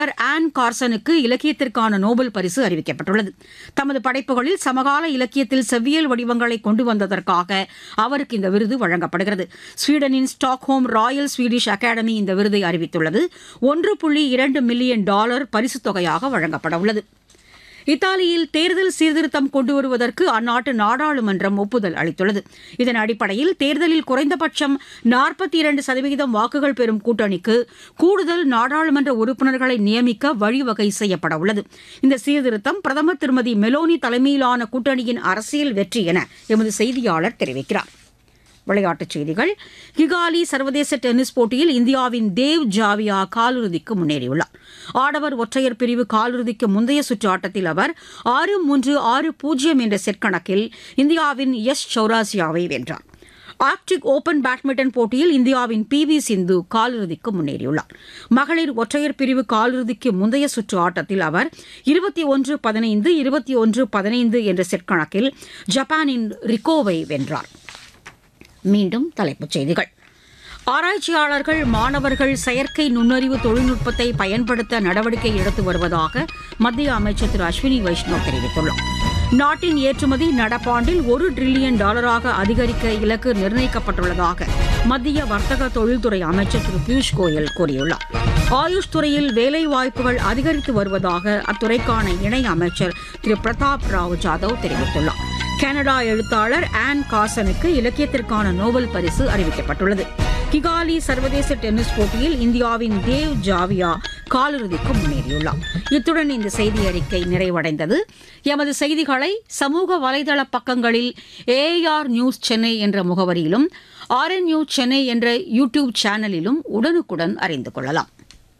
on கார்சனுக்கு இலக்கியத்திற்கான Nobel பரிசு அறிவிக்கப்பட்டுள்ளது தமது படைப்புகளில் சமகால இலக்கியத்தில் செவ்வியல் வடிவங்களை கொண்டு வந்ததற்காக அவருக்கு இந்த விருது வழங்கப்படுகிறது ஸ்வீடனின் ஸ்டாக்ஹோம் ராயல் ஸ்வீடிஷ் அகாடமி இந்த விருதை அறிவித்துள்ளது ஒன்று புள்ளி இரண்டு மில்லியன் டாலர் பரிசுத் தொகையாக வழங்கப்பட உள்ளது இத்தாலியில் தேர்தல் சீர்திருத்தம் கொண்டு வருவதற்கு அந்நாட்டு நாடாளுமன்றம் ஒப்புதல் அளித்துள்ளது இதன் அடிப்படையில் தேர்தலில் குறைந்தபட்சம் நாற்பத்தி இரண்டு சதவீதம் வாக்குகள் பெறும் கூட்டணிக்கு கூடுதல் நாடாளுமன்ற உறுப்பினர்களை நியமிக்க வழிவகை செய்யப்பட உள்ளது இந்த சீர்திருத்தம் பிரதமர் திருமதி மெலோனி தலைமையிலான கூட்டணியின் அரசியல் வெற்றி என எமது செய்தியாளர் தெரிவிக்கிறார் விளையாட்டுச் செய்திகள் கிகாலி சர்வதேச டென்னிஸ் போட்டியில் இந்தியாவின் தேவ் ஜாவியா காலிறுதிக்கு முன்னேறியுள்ளார் ஆடவர் ஒற்றையர் பிரிவு காலிறுதிக்கு முந்தைய சுற்று ஆட்டத்தில் அவர் ஆறு மூன்று ஆறு பூஜ்ஜியம் என்ற செட் கணக்கில் இந்தியாவின் எஸ் சௌராசியாவை வென்றார் ஆர்க்டிக் ஓபன் பேட்மிண்டன் போட்டியில் இந்தியாவின் பி வி சிந்து காலிறுதிக்கு முன்னேறியுள்ளார் மகளிர் ஒற்றையர் பிரிவு காலிறுதிக்கு முந்தைய சுற்று ஆட்டத்தில் அவர் இருபத்தி ஒன்று பதினைந்து இருபத்தி ஒன்று பதினைந்து என்ற செட் கணக்கில் ஜப்பானின் ரிக்கோவை வென்றார் மீண்டும் தலைப்புச் செய்திகள் ஆராய்ச்சியாளர்கள் மாணவர்கள் செயற்கை நுண்ணறிவு தொழில்நுட்பத்தை பயன்படுத்த நடவடிக்கை எடுத்து வருவதாக மத்திய அமைச்சர் திரு அஸ்வினி வைஷ்ணவ் தெரிவித்துள்ளார் நாட்டின் ஏற்றுமதி நடப்பாண்டில் ஒரு டிரில்லியன் டாலராக அதிகரிக்க இலக்கு நிர்ணயிக்கப்பட்டுள்ளதாக மத்திய வர்த்தக தொழில்துறை அமைச்சர் திரு பியூஷ் கோயல் கூறியுள்ளார் ஆயுஷ் துறையில் வேலைவாய்ப்புகள் அதிகரித்து வருவதாக அத்துறைக்கான இணை அமைச்சர் திரு பிரதாப் ராவ் ஜாதவ் தெரிவித்துள்ளார் கனடா எழுத்தாளர் ஆன் காசனுக்கு இலக்கியத்திற்கான நோபல் பரிசு அறிவிக்கப்பட்டுள்ளது கிகாலி சர்வதேச டென்னிஸ் போட்டியில் இந்தியாவின் தேவ் ஜாவியா காலிறுதிக்கு முன்னேறியுள்ளார் இத்துடன் இந்த செய்தி அறிக்கை நிறைவடைந்தது எமது செய்திகளை சமூக வலைதள பக்கங்களில் ஏஆர் நியூஸ் சென்னை என்ற முகவரியிலும் ஆர்என் நியூஸ் சென்னை என்ற யூடியூப் சேனலிலும் உடனுக்குடன் அறிந்து கொள்ளலாம்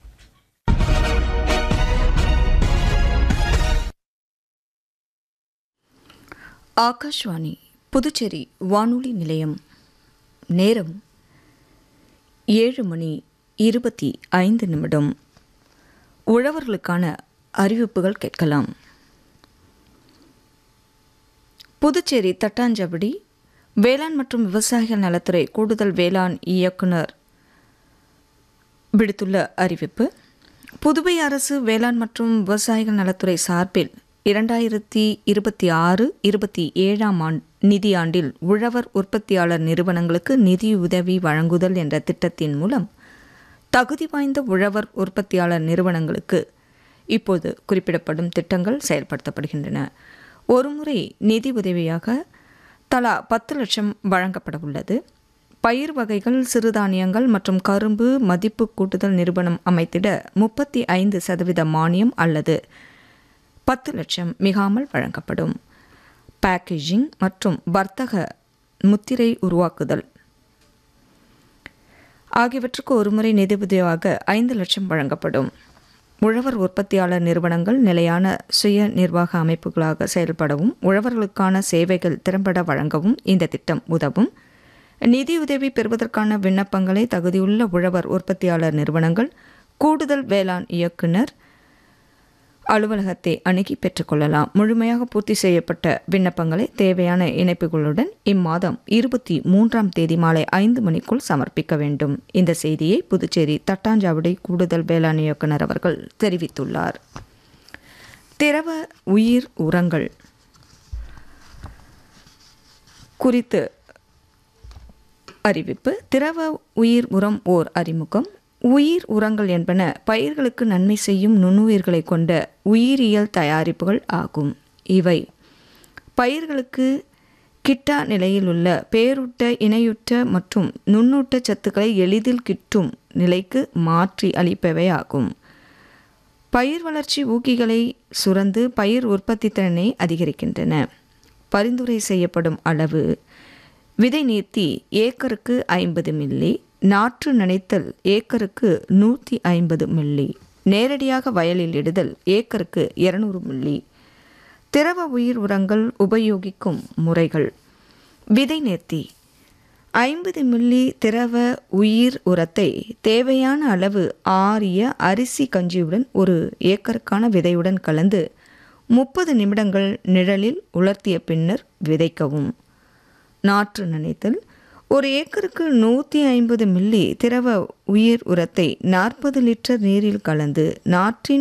ஆகாஷ்வாணி புதுச்சேரி வானொலி நிலையம் நேரம் ஏழு மணி இருபத்தி ஐந்து நிமிடம் உழவர்களுக்கான அறிவிப்புகள் கேட்கலாம் புதுச்சேரி தட்டாஞ்சாவடி வேளாண் மற்றும் விவசாயிகள் நலத்துறை கூடுதல் வேளாண் இயக்குனர் விடுத்துள்ள அறிவிப்பு புதுவை அரசு வேளாண் மற்றும் விவசாயிகள் நலத்துறை சார்பில் இரண்டாயிரத்தி இருபத்தி ஆறு இருபத்தி ஏழாம் ஆண்டு நிதியாண்டில் உழவர் உற்பத்தியாளர் நிறுவனங்களுக்கு நிதியுதவி வழங்குதல் என்ற திட்டத்தின் மூலம் தகுதி வாய்ந்த உழவர் உற்பத்தியாளர் நிறுவனங்களுக்கு இப்போது குறிப்பிடப்படும் திட்டங்கள் செயல்படுத்தப்படுகின்றன ஒருமுறை நிதி உதவியாக தலா பத்து லட்சம் வழங்கப்பட உள்ளது பயிர் வகைகள் சிறுதானியங்கள் மற்றும் கரும்பு மதிப்பு கூட்டுதல் நிறுவனம் அமைத்திட முப்பத்தி ஐந்து சதவீத மானியம் அல்லது பத்து லட்சம் மிகாமல் வழங்கப்படும் பேக்கேஜிங் மற்றும் வர்த்தக முத்திரை உருவாக்குதல் ஆகியவற்றுக்கு ஒருமுறை நிதியுதவியாக ஐந்து லட்சம் வழங்கப்படும் உழவர் உற்பத்தியாளர் நிறுவனங்கள் நிலையான சுய நிர்வாக அமைப்புகளாக செயல்படவும் உழவர்களுக்கான சேவைகள் திறம்பட வழங்கவும் இந்த திட்டம் உதவும் நிதியுதவி பெறுவதற்கான விண்ணப்பங்களை தகுதியுள்ள உழவர் உற்பத்தியாளர் நிறுவனங்கள் கூடுதல் வேளாண் இயக்குனர் அலுவலகத்தை அணுகி பெற்றுக்கொள்ளலாம் முழுமையாக பூர்த்தி செய்யப்பட்ட விண்ணப்பங்களை தேவையான இணைப்புகளுடன் இம்மாதம் இருபத்தி மூன்றாம் தேதி மாலை ஐந்து மணிக்குள் சமர்ப்பிக்க வேண்டும் இந்த செய்தியை புதுச்சேரி தட்டாஞ்சாவடி கூடுதல் வேளாண் இயக்குனர் அவர்கள் தெரிவித்துள்ளார் திரவ உயிர் உரங்கள் குறித்து அறிவிப்பு திரவ உயிர் உரம் ஓர் அறிமுகம் உயிர் உரங்கள் என்பன பயிர்களுக்கு நன்மை செய்யும் நுண்ணுயிர்களை கொண்ட உயிரியல் தயாரிப்புகள் ஆகும் இவை பயிர்களுக்கு கிட்டா நிலையில் உள்ள பேரூட்ட இணையுற்ற மற்றும் நுண்ணூட்ட சத்துக்களை எளிதில் கிட்டும் நிலைக்கு மாற்றி அளிப்பவை ஆகும் பயிர் வளர்ச்சி ஊக்கிகளை சுரந்து பயிர் உற்பத்தி திறனை அதிகரிக்கின்றன பரிந்துரை செய்யப்படும் அளவு விதை நீர்த்தி ஏக்கருக்கு ஐம்பது மில்லி நாற்று நனைத்தல் ஏக்கருக்கு நூற்றி ஐம்பது மில்லி நேரடியாக வயலில் இடுதல் ஏக்கருக்கு இருநூறு மில்லி திரவ உயிர் உரங்கள் உபயோகிக்கும் முறைகள் விதை நேர்த்தி ஐம்பது மில்லி திரவ உயிர் உரத்தை தேவையான அளவு ஆரிய அரிசி கஞ்சியுடன் ஒரு ஏக்கருக்கான விதையுடன் கலந்து முப்பது நிமிடங்கள் நிழலில் உலர்த்திய பின்னர் விதைக்கவும் நாற்று நனைத்தல் ஒரு ஏக்கருக்கு நூற்றி ஐம்பது மில்லி திரவ உயிர் உரத்தை நாற்பது லிட்டர் நீரில் கலந்து நாற்றின்